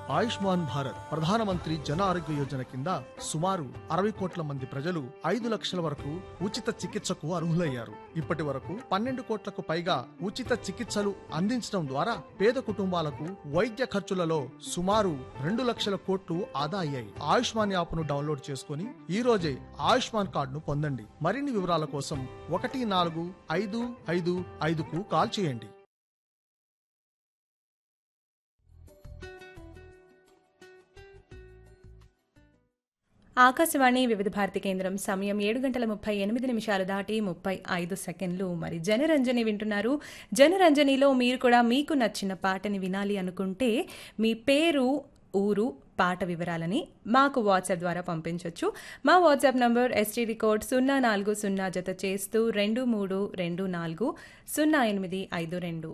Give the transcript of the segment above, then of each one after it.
ఆయుష్మాన్ భారత్ ప్రధానమంత్రి జన ఆరోగ్య యోజన కింద సుమారు అరవై కోట్ల మంది ప్రజలు ఐదు లక్షల వరకు ఉచిత చికిత్సకు అర్హులయ్యారు ఇప్పటి వరకు పన్నెండు కోట్లకు పైగా ఉచిత చికిత్సలు అందించడం ద్వారా పేద కుటుంబాలకు వైద్య ఖర్చులలో సుమారు రెండు లక్షల కోట్లు ఆదా అయ్యాయి ఆయుష్మాన్ యాప్ను డౌన్లోడ్ చేసుకుని ఈ రోజే ఆయుష్మాన్ కార్డును పొందండి మరిన్ని వివరాల కోసం ఒకటి నాలుగు ఐదు ఐదు ఐదుకు కాల్ చేయండి ఆకాశవాణి వివిధ భారతి కేంద్రం సమయం ఏడు గంటల ముప్పై ఎనిమిది నిమిషాలు దాటి ముప్పై ఐదు సెకండ్లు మరి జనరంజని వింటున్నారు జనరంజనిలో మీరు కూడా మీకు నచ్చిన పాటని వినాలి అనుకుంటే మీ పేరు ఊరు పాట వివరాలని మాకు వాట్సాప్ ద్వారా పంపించవచ్చు మా వాట్సాప్ నంబర్ ఎస్టీడీ కోడ్ సున్నా నాలుగు సున్నా జత చేస్తూ రెండు మూడు రెండు నాలుగు సున్నా ఎనిమిది ఐదు రెండు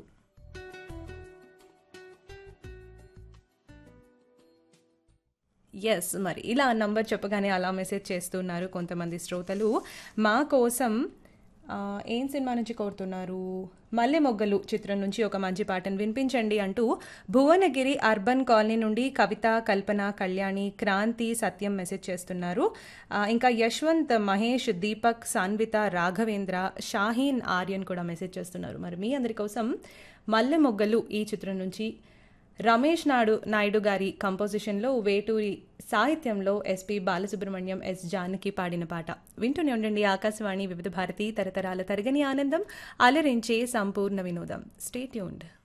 ఎస్ మరి ఇలా నంబర్ చెప్పగానే అలా మెసేజ్ చేస్తున్నారు కొంతమంది శ్రోతలు మా కోసం ఆ, ఏం సినిమా నుంచి కోరుతున్నారు మల్లె మొగ్గలు చిత్రం నుంచి ఒక మంచి పాటను వినిపించండి అంటూ భువనగిరి అర్బన్ కాలనీ నుండి కవిత కల్పన కళ్యాణి క్రాంతి సత్యం మెసేజ్ చేస్తున్నారు ఆ, ఇంకా యశ్వంత్ మహేష్ దీపక్ సాన్విత రాఘవేంద్ర షాహీన్ ఆర్యన్ కూడా మెసేజ్ చేస్తున్నారు మరి మీ అందరి కోసం మల్లె మొగ్గలు ఈ చిత్రం నుంచి రమేష్ నాడు నాయుడు గారి కంపోజిషన్లో వేటూరి సాహిత్యంలో ఎస్పి బాలసుబ్రహ్మణ్యం ఎస్ జానకి పాడిన పాట వింటూనే ఉండండి ఆకాశవాణి వివిధ భారతి తరతరాల తరగని ఆనందం అలరించే సంపూర్ణ వినోదం స్టేట్యూన్డ్